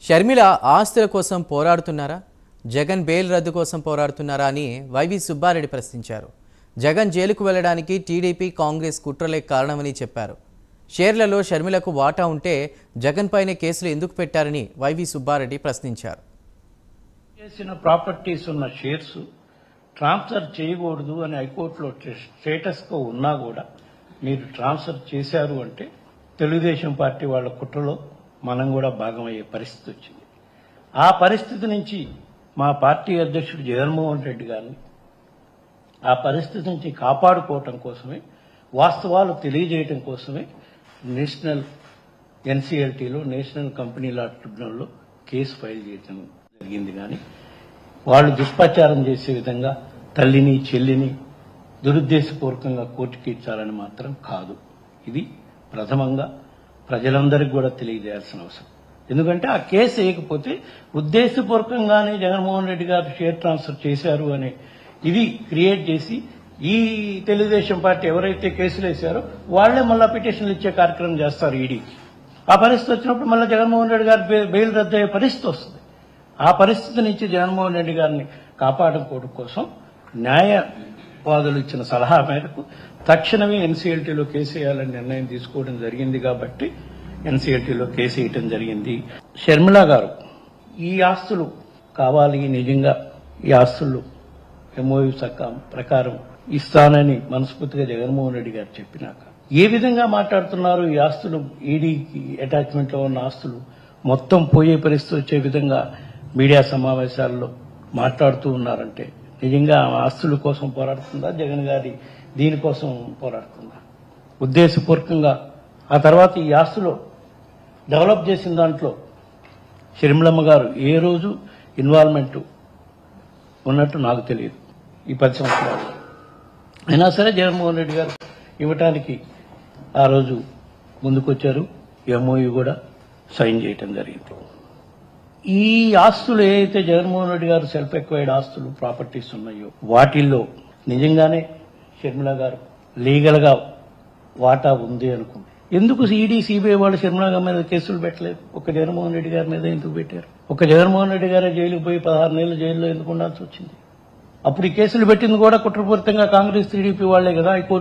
షర్మిల ఆస్తుల కోసం పోరాడుతున్నారా జగన్ బెయిల్ రద్దు కోసం పోరాడుతున్నారా అని వైవి సుబ్బారెడ్డి ప్రశ్నించారు జగన్ జైలుకు వెళ్లడానికి టీడీపీ కాంగ్రెస్ కుట్రలే కారణమని చెప్పారు షేర్లలో షర్మిలకు వాటా ఉంటే జగన్ పైనే కేసులు ఎందుకు పెట్టారని వైవి సుబ్బారెడ్డి ప్రశ్నించారు చేసిన ప్రాపర్టీస్ ఉన్న షేర్స్ ట్రాన్స్ఫర్ చేయకూడదు అని హైకోర్టులో స్టేటస్గా ఉన్నా కూడా మీరు ట్రాన్స్ఫర్ చేశారు అంటే తెలుగుదేశం పార్టీ వాళ్ళ కుట్రలో మనం కూడా భాగమయ్యే పరిస్థితి వచ్చింది ఆ పరిస్థితి నుంచి మా పార్టీ అధ్యక్షుడు జగన్మోహన్ రెడ్డి గారిని ఆ పరిస్థితి నుంచి కాపాడుకోవటం కోసమే వాస్తవాలు తెలియజేయటం కోసమే నేషనల్ ఎన్సీఎల్టీలో నేషనల్ కంపెనీ లా ట్రిబ్యునల్లో కేసు ఫైల్ చేయటం జరిగింది కానీ వాళ్ళు దుష్ప్రచారం చేసే విధంగా తల్లిని చెల్లిని దురుద్దేశపూర్వకంగా కోర్టుకి ఇచ్చాలని మాత్రం కాదు ఇది ప్రథమంగా ప్రజలందరికీ కూడా తెలియజేయాల్సిన అవసరం ఎందుకంటే ఆ కేసు వేయకపోతే ఉద్దేశపూర్వకంగానే జగన్మోహన్ రెడ్డి గారు షేర్ ట్రాన్స్ఫర్ చేశారు అనే ఇది క్రియేట్ చేసి ఈ తెలుగుదేశం పార్టీ ఎవరైతే కేసులు వేశారో వాళ్లే మళ్ళా పిటిషన్లు ఇచ్చే కార్యక్రమం చేస్తారు ఈడీకి ఆ పరిస్థితి వచ్చినప్పుడు మళ్ళీ జగన్మోహన్ రెడ్డి గారు బె- బెయిల్ రద్దు అయ్యే పరిస్థితి వస్తుంది ఆ పరిస్థితి నుంచి జగన్మోహన్ రెడ్డి గారిని కాపాడుకోవడం కోసం న్యాయవాదులు ఇచ్చిన సలహా మేరకు తక్షణమే ఎన్సీఎల్టీలో కేసు వేయాలని నిర్ణయం తీసుకోవడం జరిగింది కాబట్టి ఎన్సీఎల్టీలో కేసు వేయటం జరిగింది షర్మిల గారు ఈ ఆస్తులు కావాలి నిజంగా ఈ ఆస్తులు ఎంఓయూ చట్టం ప్రకారం ఇస్తానని మనస్ఫూర్తిగా జగన్మోహన్ రెడ్డి గారు చెప్పినాక ఏ విధంగా మాట్లాడుతున్నారు ఈ ఆస్తులు ఈడీకి అటాచ్మెంట్ లో ఉన్న ఆస్తులు మొత్తం పోయే పరిస్థితి వచ్చే విధంగా మీడియా సమావేశాల్లో మాట్లాడుతూ ఉన్నారంటే నిజంగా ఆ ఆస్తుల కోసం పోరాడుతుందా జగన్ గారి దీనికోసం పోరాడుతుందా ఉద్దేశపూర్వకంగా ఆ తర్వాత ఈ ఆస్తులో డెవలప్ చేసిన దాంట్లో షర్మిలమ్మ గారు ఏ రోజు ఇన్వాల్వ్మెంట్ ఉన్నట్టు నాకు తెలియదు ఈ పది సంవత్సరాలు అయినా సరే జగన్మోహన్ రెడ్డి గారు ఇవ్వటానికి ఆ రోజు ముందుకొచ్చారు ఎంఓయూ కూడా సైన్ చేయటం జరిగింది ఈ ఆస్తులు ఏదైతే జగన్మోహన్ రెడ్డి గారు సెల్ఫ్ ఎక్వైర్డ్ ఆస్తులు ప్రాపర్టీస్ ఉన్నాయో వాటిల్లో నిజంగానే షర్మిల గారు లీగల్ గా వాటా ఉంది అనుకుంది ఎందుకు ఈడీ సిబిఐ వాళ్ళు షర్మిల గారి మీద కేసులు పెట్టలేదు ఒక జగన్మోహన్ రెడ్డి గారి మీద ఎందుకు పెట్టారు ఒక జగన్మోహన్ రెడ్డి గారే జైలుకు పోయి పదహారు నెలలు జైల్లో ఎందుకు ఉండాల్సి వచ్చింది అప్పుడు ఈ కేసులు పెట్టింది కూడా కుట్రపూరితంగా కాంగ్రెస్ టీడీపీ వాళ్లే కదా హైకోర్టు